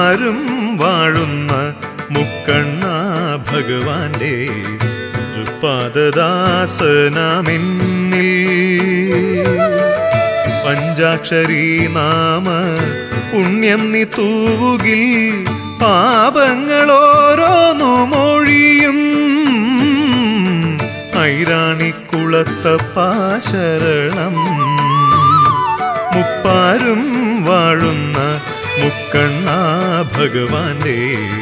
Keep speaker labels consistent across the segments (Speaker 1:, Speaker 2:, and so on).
Speaker 1: മുപ്പാരും വാഴുന്ന മുക്കണ്ണ ഭഗവാന്റെ തൃപ്പാദദാസനാമെന്നിൽ പഞ്ചാക്ഷരി നാമ പുണ്യം നീ തൂവുകിൽ പാപങ്ങളോരോന്നു മൊഴിയും ഐരാണിക്കുളത്തപ്പാശരണം മുപ്പാരും വാഴുന്ന മുക്കണ്ണ ഭഗവാന്റെ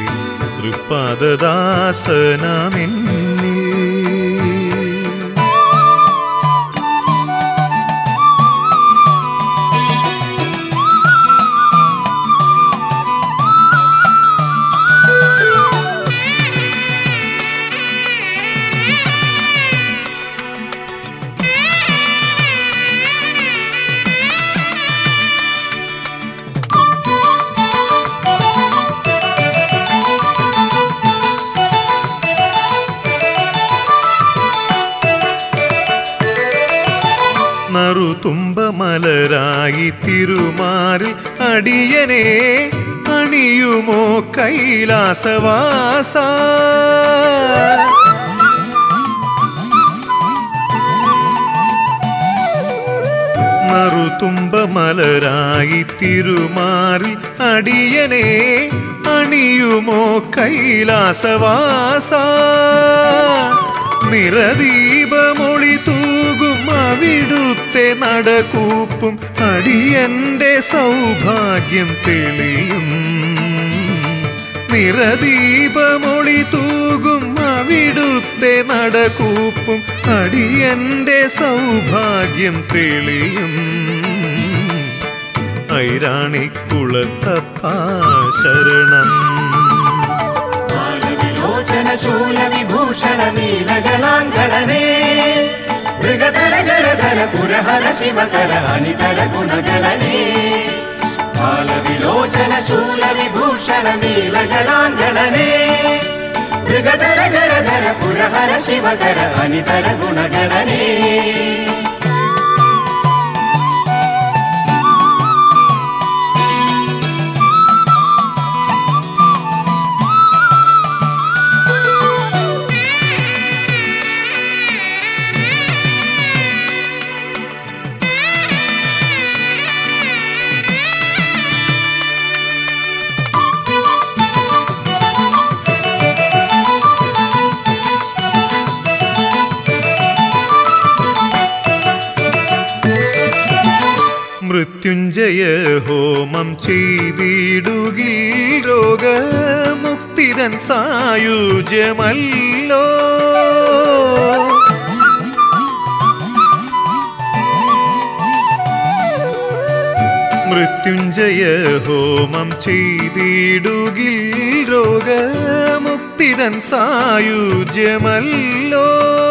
Speaker 1: തൃപ്പാദദാസനാമെന്നിൽ നറുതുമ്പമലരായി തിരുമാറിൽ അടിയനെ അണിയുമോ കൈലാസവാസ നറുതുമ്പമലരായി തിരുമാറിൽ അടിയനെ അണിയുമോ കൈലാസവാസ നിറദീപമൊളി തൂകും അവിടുത്തെ നടകൂപ്പും അടിയന്റെ സൗഭാഗ്യം തെളിയും നിറദീപമൊളി തൂകും അവിടുത്തെ നടകൂപ്പും അടിയന്റെ സൗഭാഗ്യം തെളിയും ഐരാണിക്കുളത്തപ്പാ ശരണം
Speaker 2: ബാലവിലോചന ശൂലവിഭൂഷണ നീലകളാങ്കണനേ മൃഗധര ഗരധര പുരഹര ശിവകര അനിതര ഗുണഗണനേ ബാലവിലോചന ശൂലവിഭൂഷണ നീലകളാങ്കണനേ മൃഗധര ഗരധര പുരഹര ശിവകര അനിതര ഗുണഗണനേ
Speaker 1: മൃത്യുഞ്ജയ ഹോമം ചെയ്തിടുകിൽ രോഗമുക്തിതൻ സായുജ്യമല്ലോ മൃത്യുഞ്ജയ ഹോമം ചെയ്തിടുകിൽ രോഗമുക്തിതൻ സായുജ്യമല്ലോ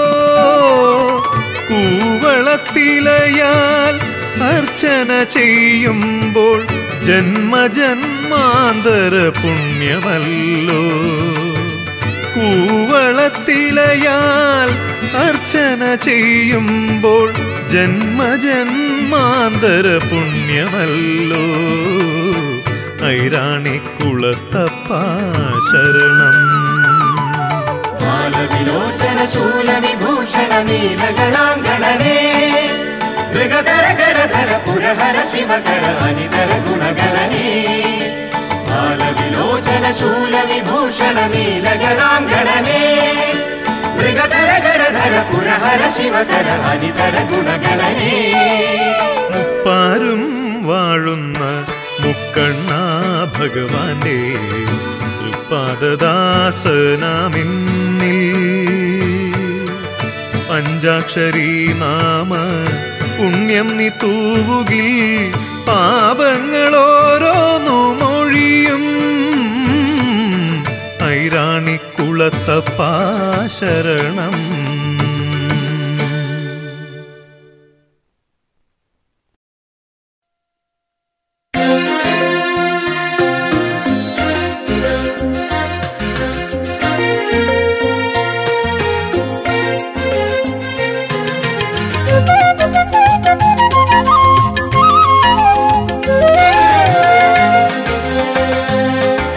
Speaker 1: കൂവളത്തിലയാൽ അർച്ചന ചെയ്യുമ്പോൾ ജന്മജന്മാന്തര പുണ്യമല്ലോ കൂവളത്തിലയാൽ അർച്ചന ചെയ്യുമ്പോൾ ജന്മജന്മാന്തര പുണ്യമല്ലോ ഐരാണിക്കുളത്തപ്പാ ശരണം
Speaker 2: ബാലവിലോചന ശൂലവിഭൂഷണ നീലകളാങ്കണനേ മൃഗധര ഗരധര പുരഹര ശിവകര അനിതര ഗുണഗണനേ ബാലവിലോചന ശൂലവിഭൂഷണ നീലകളാങ്കണനേ മൃഗധര ഗരധര പുരഹര ശിവകര അനിതര ഗുണഗണനേ
Speaker 1: മുപ്പാരും വാഴുന്ന മുക്കണ്ണ ഭഗവാന്റെ തൃപ്പാദദാസനാമിന്നിൽ പഞ്ചാക്ഷരി നാമ പുണ്യം നീ തൂവുകിൽ പാപങ്ങളോരോന്നു മൊഴിയും ഐരാണിക്കുളത്തപ്പാ ശരണം
Speaker 3: Thank you.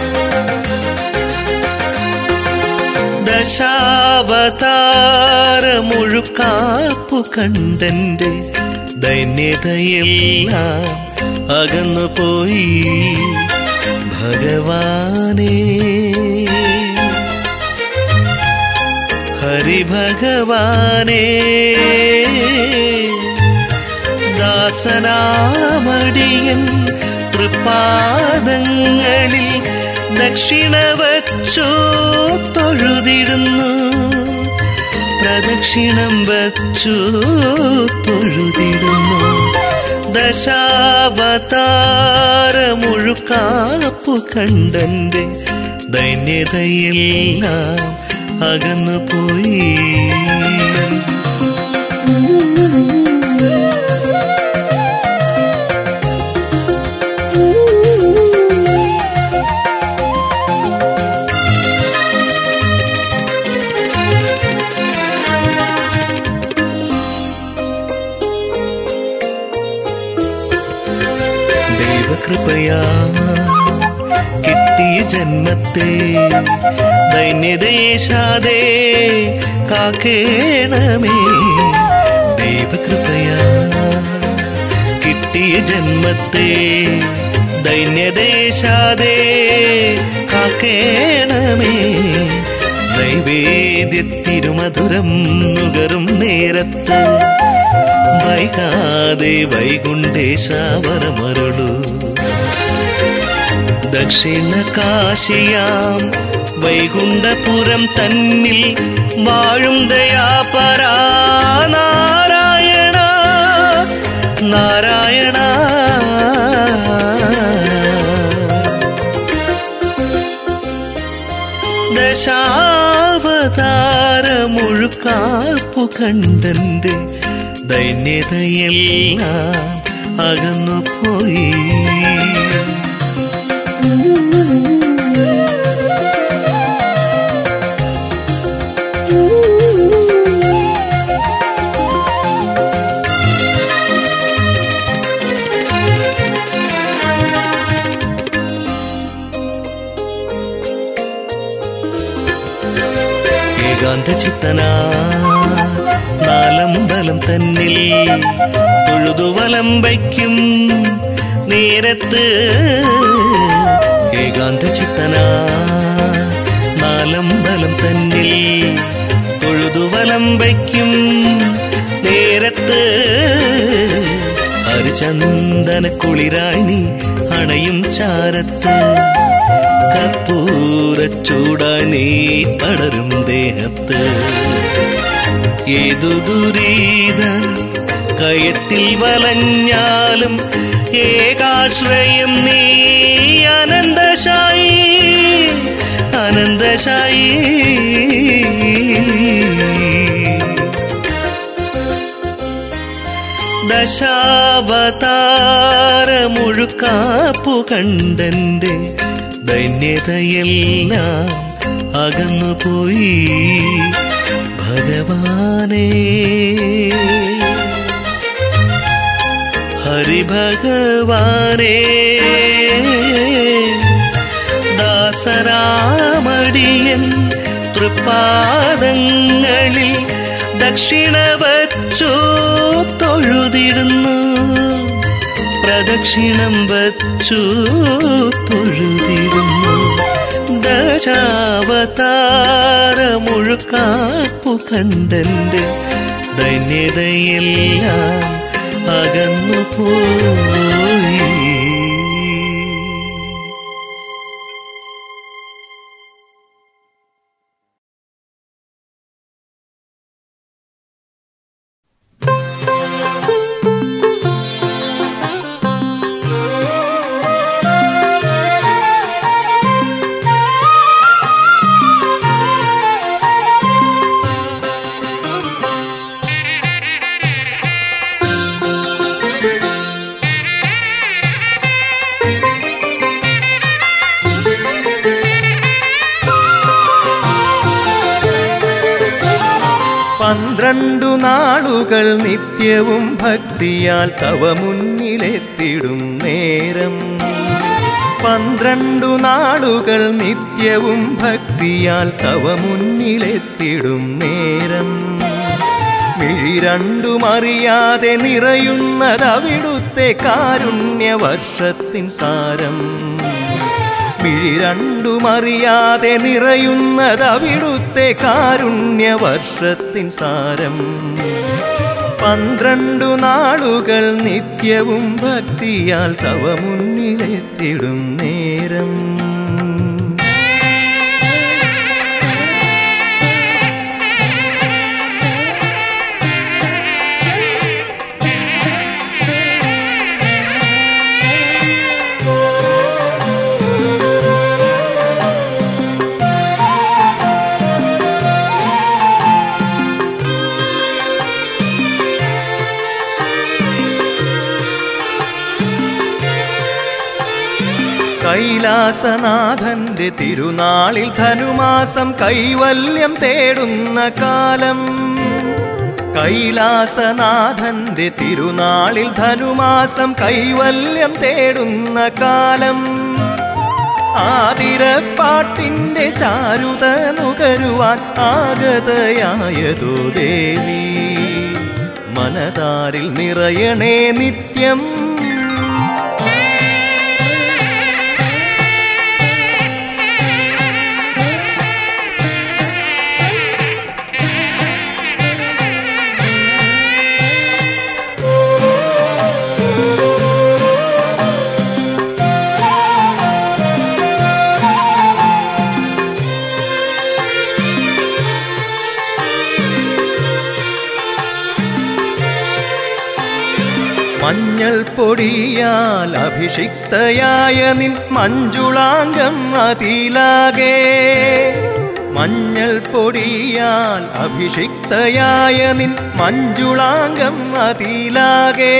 Speaker 3: മുഴുക്കാപ്പു കണ്ടന്റെ ദൈന്യതയെല്ലാം അകന്നുപോയി ഭഗവാനേ ഹരിഭഗവാനേ ദാസനാമടിയൻ തൃപ്പാദങ്ങളിൽ ദക്ഷിണ വച്ചു തൊഴുതിടുന്നു പ്രദക്ഷിണം വച്ചു തൊഴുതിടുന്നു ദശാവതാരമുഴുക്കാപ്പു കണ്ടന്റെ ദൈന്യതയെല്ലാം അകന്നുപോയി ദൈവകൃപയാ കിട്ടിയ ജന്മത്തെ ദൈന്യദേശാദേ കാക്കേണമേ ദൈവകൃപയാ കിട്ടിയ ജന്മത്തെ ദൈന്യദേശാദേ കാക്കേണമേ നൈവേദ്യത്തിരുമധുരം നുകരും നേരത്ത് വൈകാതെ വൈകുണ്ഠേശാവരമരുളു ദക്ഷിണ കാശിയാം വൈകുണ്ഠപുരം തന്നിൽ വാഴും ദയാപരാ നാരായണ നാരായണ ദശാവതാരമുഴുക്കാപ്പു കണ്ടന്റെ ദൈന്യതയെല്ലാം അകന്നുപോയി ഏകാന്ത ചിത്തന നാലമ്പലം തന്നിൽ തൊഴുതുവലം വയ്ക്കും നേരത്ത് ഏകാന്ത ചിത്തന നാലമ്പലം തന്നിൽ തൊഴുതുവലം വയ്ക്കും നേരത്ത് ഹരിചന്ദന കുളിരായി നീ അണയും ചാരത്ത് കർപ്പൂരച്ചൂടായി നീ പടരും ദേഹത്ത് ഏതു ദുരീത കയത്തിൽ വലഞ്ഞാലും ഏകാശ്രയം നീ അനന്തശായി അനന്തശായി ദശാവതാരമുഴുക്കാപ്പു കണ്ടന്റെ ദൈന്യതയെല്ലാം അകന്നുപോയി ഭഗവാനേ ഹരിഭഗവാനേ ദാസരാമടിയൻ തൃപ്പാദങ്ങളിൽ ദക്ഷിണ വച്ചു തൊഴുതിടുന്നു പ്രദക്ഷിണം വച്ചു തൊഴുതിടുന്നു ദശാവതാരമുഴുക്കാപ്പു കണ്ടന്റെ ധന്യതയെല്ലാം അകന്നു പോയി
Speaker 1: പന്ത്രണ്ടു നാളുകൾ നിത്യവും ഭക്തിയാൽ തവ മുന്നിലെത്തിടും നേരം പന്ത്രണ്ടു നാളുകൾ നിത്യവും ഭക്തിയാൽ തവ മുന്നിലെത്തിടും നേരം മിഴി രണ്ടുമറിയാതെ നിറയുന്നതവിടുത്തെ കാരുണ്യവർഷത്തിൻ സാരം മിഴി രണ്ടുമറിയാതെ നിറയുന്നതവിടുത്തെ കാരുണ്യവർഷത്തിൻ സാരം പന്ത്രണ്ടു നാളുകൾ നിത്യവും ഭക്തിയാൽ തവ മുന്നിലെത്തിടും നേരം കൈലാസനാഥന്റെ തിരുനാളിൽ ധനുമാസം കൈവല്യം തേടുന്ന കാലം കൈലാസനാഥന്റെ തിരുനാളിൽ ധനുമാസം കൈവല്യം തേടുന്ന കാലം ആതിരപ്പാട്ടിന്റെ ചാരുത നുകരുവാൻ ആഗതയായതോ ദേവി മനതാരിൽ നിറയണേ നിത്യം മഞ്ഞൾ പൊടിയാൽ അഭിഷിക്തയായ നിൻ മഞ്ജുളാംഗം അതിലാകെ മഞ്ഞൾ പൊടിയാൽ അഭിഷിക്തയായ നിൻ മഞ്ജുളാംഗം അതിലാകെ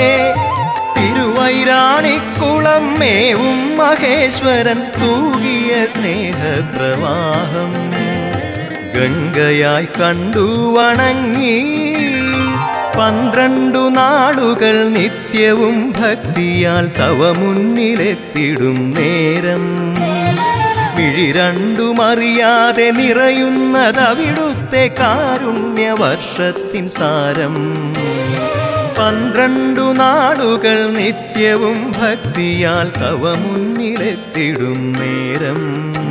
Speaker 1: തിരുവൈരാണിക്കുളം മേവും മഹേശ്വരൻ തൂകിയ സ്നേഹപ്രവാഹം ഗംഗയായി കണ്ടു വണങ്ങി പന്ത്രണ്ടു നാളുകൾ നിത്യവും ഭക്തിയാൽ തവ മുന്നിലെത്തിടും നേരം മിഴി രണ്ടുമറിയാതെ നിറയുന്നതവിടുത്തെ കാരുണ്യവർഷത്തിൻ സാരം പന്ത്രണ്ടു നാളുകൾ നിത്യവും ഭക്തിയാൽ തവ മുന്നിലെത്തിടും നേരം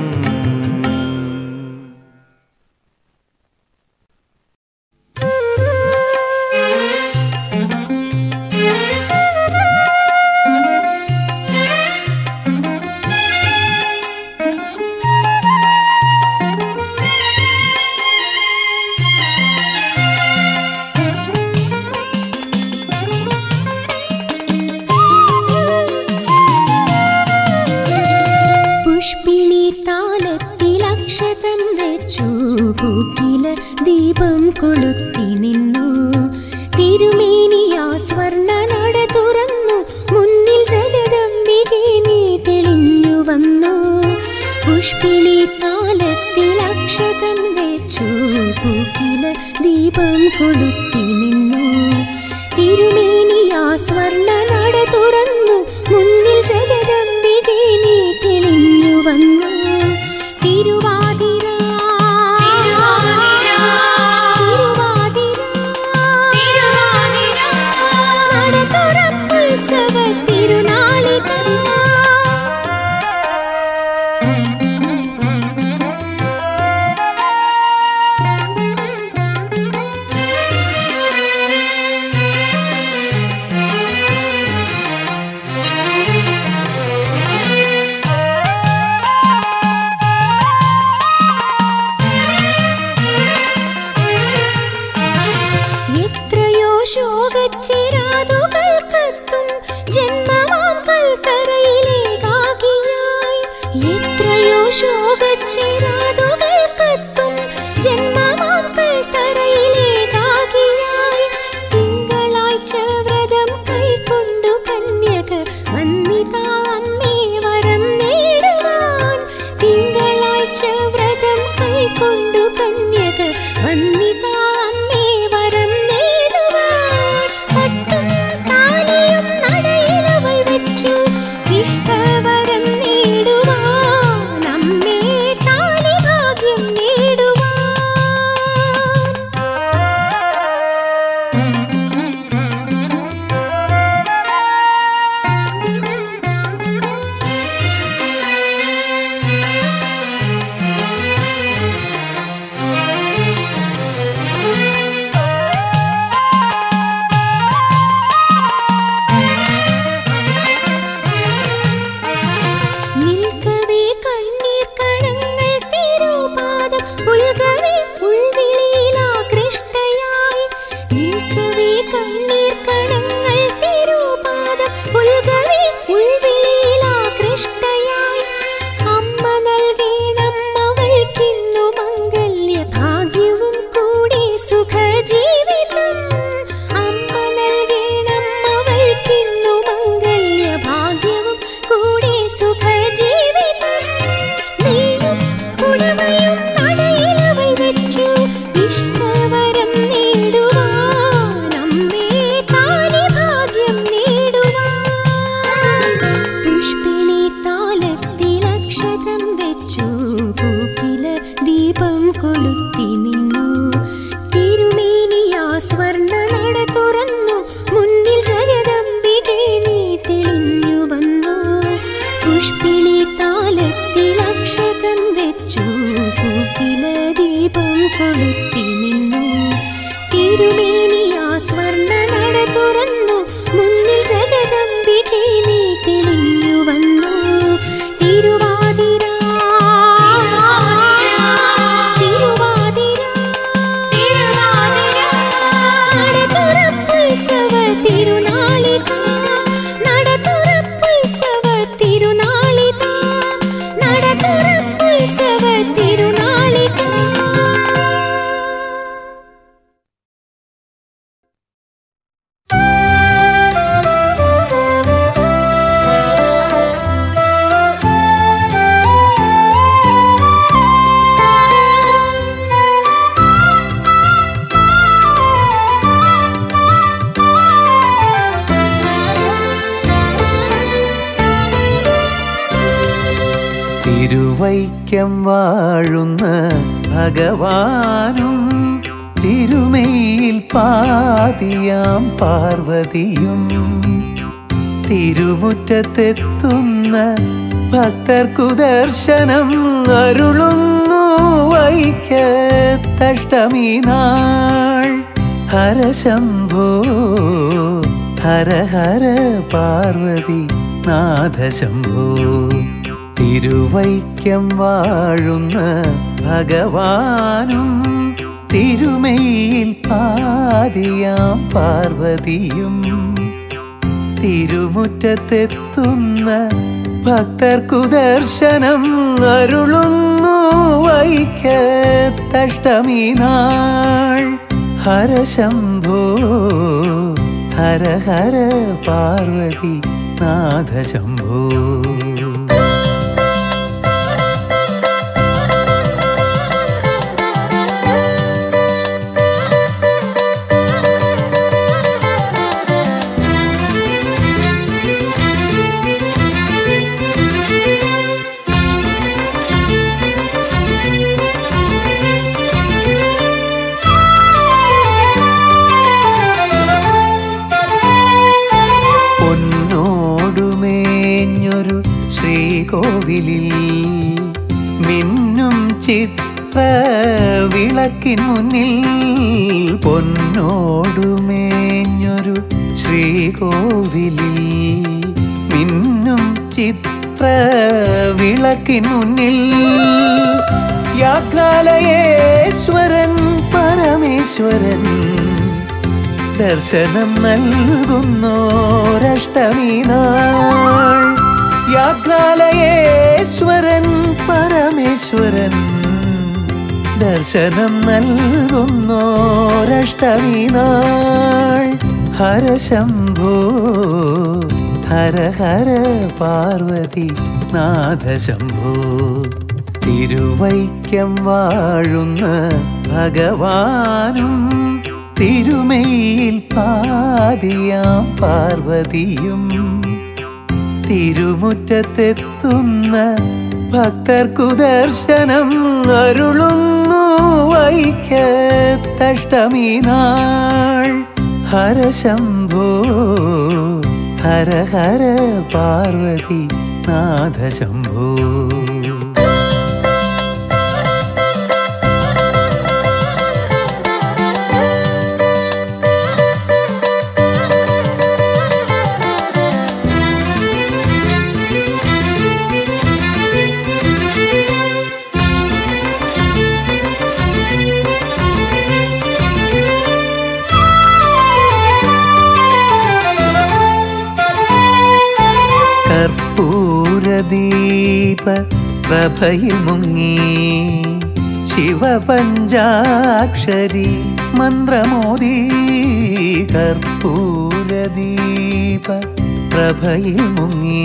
Speaker 4: പുഷ്പിണി താലത്തിൽ അക്ഷതം വെച്ചു പൂക്കില ദീപം കൊളുത്തി നിന്നു തിരുമേനിയാ സ്വർണ്ണ നട തുറന്നു മുന്നിൽ ജഗദംബികെ നീ തെളിഞ്ഞു വന്നു പുഷ്പിണി താലത്തിൽ അക്ഷതം വെച്ചു പൂക്കില ദീപം കൊളുത്തി നിന്നു തിരുമേനിയാ സ്വർണ്ണ നട തുറന്നു മുന്നിൽ ജഗദംബികെ നീ തെളിഞ്ഞു വന്നു തിരുവാതിര നട തുറപ്പുത്സവ തിരുനാളിക എത്രയോ ശോകച്ചിരാതുകൾ കത്തും ജന്മമാം കൽക്കരയിലേകാകിയായി എത്രയോ ശോകച്ചിരാതുകൾ കത്തും ജന്മമാം കൽക്കരയിലേകാകിയായി തിങ്കളാഴ്ച വ്രതം കൈക്കൊണ്ടു കന്യക വന്നിതാ അമ്മേ വരം നേടുവാൻ തിങ്കളാഴ്ച വ്രതം കൈക്കൊണ്ടു കന്യക വന്നിതാ അമ്മേ വരം നേടുവാൻ പട്ടും
Speaker 1: തിരുവൈക്കം വാഴുന്ന ഭഗവാനും തിരുമയിൽ പാതിയാം പാർവതിയും തിരുമുറ്റത്തെത്തുന്ന ഭക്തർക്കു ദർശനം അരുളുന്നു വൈക്കത്തഷ്ടമി നാൾ ഹരശംഭോ ഹര ഹര പാർവതി നാഥശംഭോ തിരുവൈക്കം വാഴുന്ന ഭഗവാനും തിരുമയിൽ പാതിയാം പാർവതിയും തിരുമുറ്റത്തെത്തുന്ന ഭക്തർക്കു ദർശനം അരുളുന്നു വൈക്കത്തഷ്ടമി നാൾ ഹരശംഭോ ഹര ഹര പാർവതി നാഥശംഭോ പൊന്നോടുമേഞ്ഞൊരു ശ്രീകോവിലിൽ മിന്നും ചിത്ര വിളക്കിൻ മുന്നിൽ പൊന്നോടുമേഞ്ഞൊരു ശ്രീകോവിലിൽ മിന്നും ചിത്ര വിളക്കിൻ മുന്നിൽ യാത്രാലയേശ്വരൻ പരമേശ്വരൻ ദർശനം നൽകുന്നോരഷ്ടമി നാൾ യാത്രാലയേശ്വരൻ പരമേശ്വരൻ ദർശനം നൽകുന്നോരഷ്ടമി നാൾ ഹരശംഭോ ഹര ഹര പാർവതി നാഥശംഭോ തിരുവൈക്കം വാഴുന്ന ഭഗവാനും തിരുമയിൽ പാതിയാം പാർവതിയും തിരുമുറ്റത്തെത്തുന്ന ഭക്തർക്കു ദർശനം അരുളുന്നു വൈക്കത്തഷ്ടമി നാൾ ഹരശംഭോ ഹര ഹര പാർവതി നാഥശംഭോ കർപ്പൂരദീപ പ്രഭയിൽ മുങ്ങി ശിവപഞ്ചാക്ഷരി മന്ത്രമോദി കർപ്പൂരദീപ പ്രഭയിൽ മുങ്ങി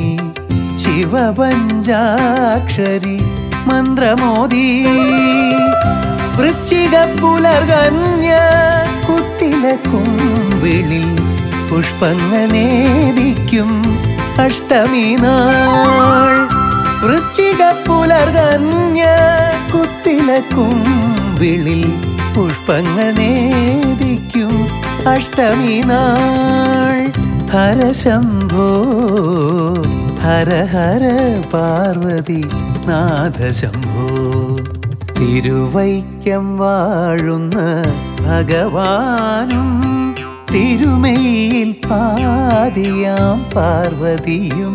Speaker 1: ശിവപഞ്ചാക്ഷരി മന്ത്രമോദി വൃശ്ചിക പുലർകന്യ കുത്തില കുമ്പിളിൽ പുഷ്പങ്ങൾ നേദിക്കും അഷ്ടമി നാൾ വൃശ്ചിക പുലർകന്യ കുത്തില കുമ്പിളിൽ പുഷ്പങ്ങൾ നേദിക്കും അഷ്ടമി നാൾ ഹരശംഭോ ഹര ഹര പാർവതി നാഥശംഭോ തിരുവൈക്കം വാഴുന്ന ഭഗവാനും തിരുമയിൽ പാതിയാം പാർവതിയും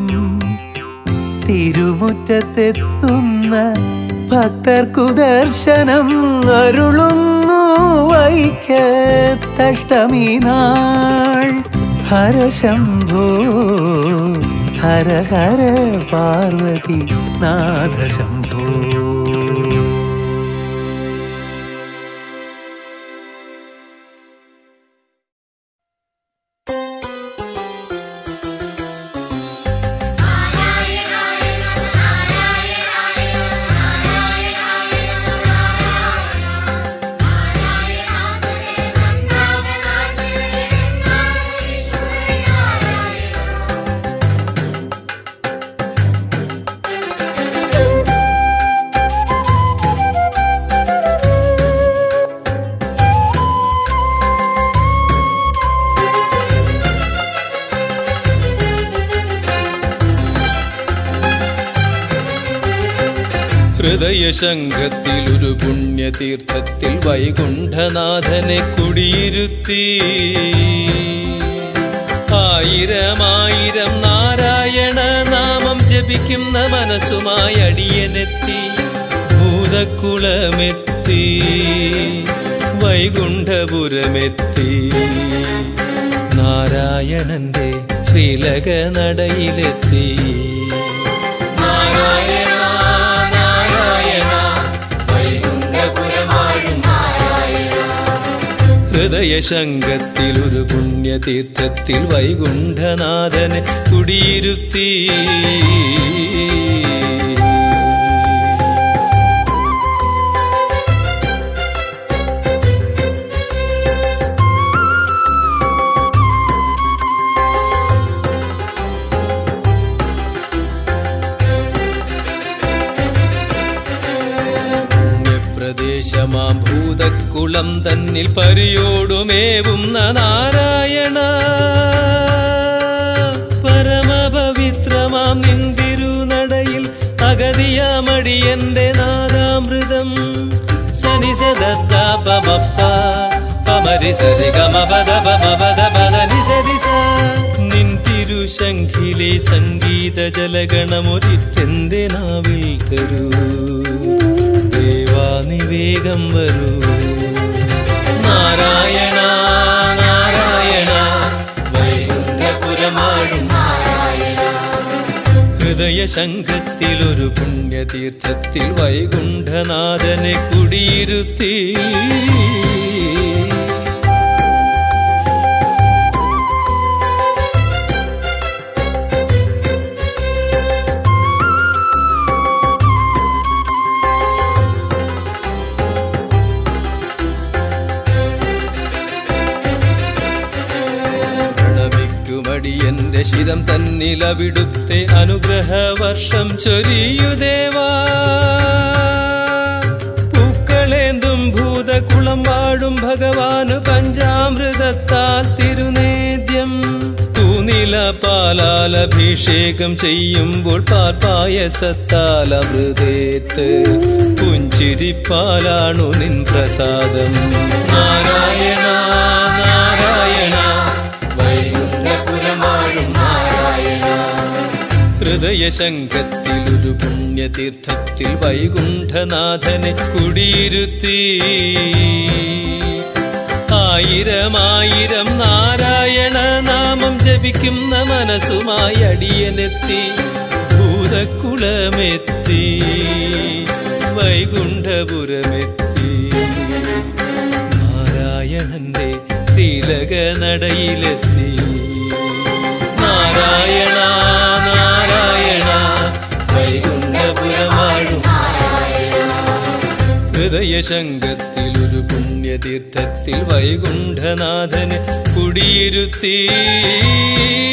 Speaker 1: തിരുമുറ്റത്തെത്തുന്ന ഭക്തർക്കു ദർശനം അരുളുന്നു വൈക്കത്തഷ്ടമി നാൾ ഹരശംഭോ ഹര ഹര പാർവതി നാഥശംഭോ
Speaker 4: ും
Speaker 3: ഹൃദയശങ്കത്തിൽ ഒരു പുണ്യതീർത്ഥത്തിൽ വൈകുണ്ഠനാഥനെ കുടിയിരുത്തി ആയിരമായിരം നാരായണ നാമം ജപിക്കുന്ന മനസ്സുമായി അടിയനെത്തി ഭൂതക്കുളമെത്തി വൈകുണ്ഠപുരമെത്തി നാരായണന്റെ ശ്രീലക നടയിലെത്തി നാരായണ നാരായണ വൈകുണ്ഠപുരമാഴും ഹൃദയശങ്കത്തിൽ ഒരു പുണ്യതീർത്ഥത്തിൽ വൈകുണ്ഠനാഥനെ കുടിയിരുത്തി പുണ്യപ്രദേശമാം ഭൂതക്കുളം തന്നിൽ പരിയോടുമേവുന്ന നാരായണ പരമപവിത്രമാം നിന്തിരുനടയിൽ അഗതിയാമടിയന്റെ നാദാമൃതം ശനി സദത്താപമപ്പ പമരി സരി ഗമപദ പമപദ പദനി സരി സ നിൻ തിരുശങ്കിലെ സംഗീത ജലഗണമൊരിറ്റെന്റെ നാവിൽ തരൂ ദേവാ നീ വേഗം വരൂ നാരായണ നാരായണ വൈകുണ്ഠപുരമാഴും ഹൃദയശങ്കത്തിൽ ഒരു പുണ്യതീർത്ഥത്തിൽ വൈകുണ്ഠനാഥനെ കുടിയിരുത്തി പ്രണമിക്കുമടിയന്റെ ശിരം തന്നിലവിടുത്തെ അനുഗ്രഹവർഷം ചൊരിയുദേവാ പൂക്കളേന്തും ഭൂതകുളം വാഴും ഭഗവാനു പഞ്ചാമൃതത്താൽ തിരുനേദ്യം തൂനില പാലാൽ അഭിഷേകം ചെയ്യുമ്പോൾ പാൽപായസത്താൽ അമൃതേത്ത് പുഞ്ചിരിപ്പാലാണു നിൻ പ്രസാദം നാരായണ നാരായണ വൈകുണ്ഠപുരമാഴും നാരായണ ഹൃദയശങ്കത്തിൽ ഒരു പുണ്യതീർത്ഥത്തിൽ വൈകുണ്ഠനാഥനെ കുടിയിരുത്തി ആയിരമായിരം നാരായണ നാമം ജപിക്കുന്ന മനസ്സുമായി അടിയനെത്തി ഭൂതക്കുളമെത്തി വൈകുണ്ഠപുരമെത്തി നാരായണന്റെ ശ്രീലക നടയിലെത്തി നാരായണ നാരായണ വൈകുണ്ഠപുരമാഴും ഹൃദയശങ്കത്തിൽ ഒരു പുണ്യതീർത്ഥത്തിൽ വൈകുണ്ഠനാഥന് കുടിയിരുത്തി